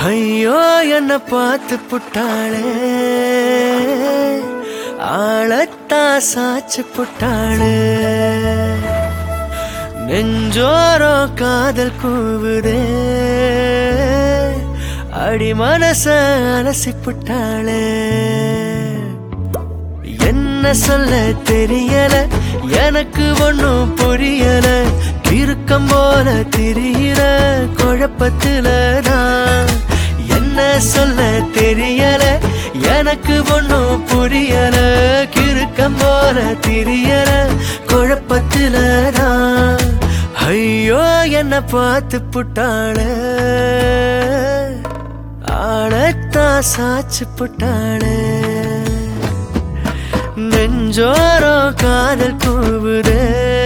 ஐயோ என்ன பார்த்து புட்டாளே ஆளத்தா சாச்சு புட்டாளே நெஞ்சோரோ காதல் கூவுதே அடி மனச அலசி புட்டாளே என்ன சொல்ல தெரியல எனக்கு ஒண்ணும் புரியல கிறுக்கம் போல திரியிற குழப்பத்துல நான் என்ன சொல்ல தெரியல எனக்கு ஒண்ணும் புரியல கிறுக்கம் போல திரியற குழப்பத்துல நான் ஐயோ என்ன பார்த்து புட்டாள ஆளத்தா சாச்சு புட்டாளே நெஞ்சோரோ காதல் கூவுதே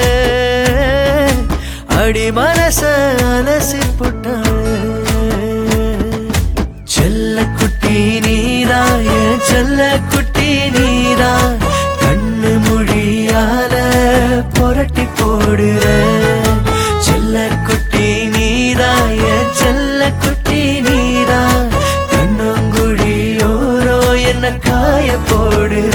அடி மனச அலசி புட்டாளே செல்ல குட்டி நீரா என் செல்ல குட்டி நீரா கண்ணு மொழியால புரட்டி போடுற செல்ல குட்டி நீரா என் செல்ல குட்டி நீரா கண்ணங்குழியோரோ என்ன காய போடுற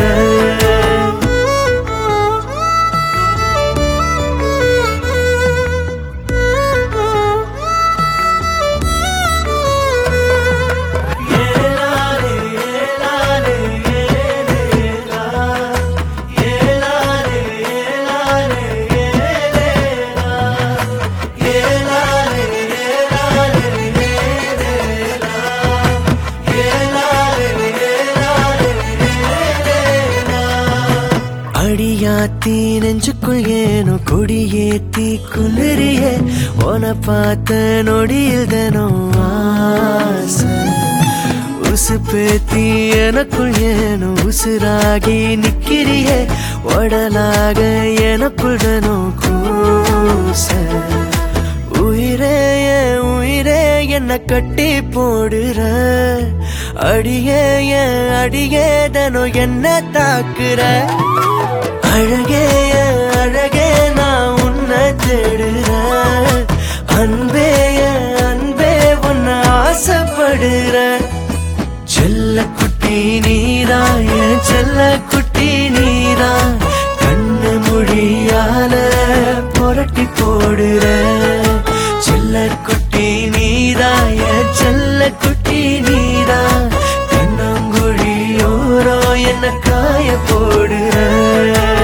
ஏலாலே ஏலாலே ஏலேலா ஏலாலே ஏலாலே ஏலேலா ஏலாலே ஏலாலே ஏலேலா ஏலாலே ஏலாலே ஏலேலா அடியாத்தி நெஞ்சுக்குள் ஏனோ கொடியேத்தி குளிரிய உன பார்த்த நொடியில் தினம் ஆசை உசு பேத்தி எனக்குள் ஏனோ உசுராகி நிக்கிறிய உடலாக எனக்குள் தினம் கூச உயிரே என் உயிரே என்ன கட்டி போடுற அடியே என் அடியே தனம் என்ன தாக்குற அழகே என் அழகே நான் உன்னை தேடுற அன்பே என் அன்பே உன்னை ஆசைப்படுற செல்ல குட்டி நீரா என் செல்ல குட்டி நீரா கண்ணு மொழியால புரட்டி போடுற செல்ல குட்டி நீரா என் செல்ல குட்டி நீரா கண்ணங்குழியோரோ என்ன காய போடுற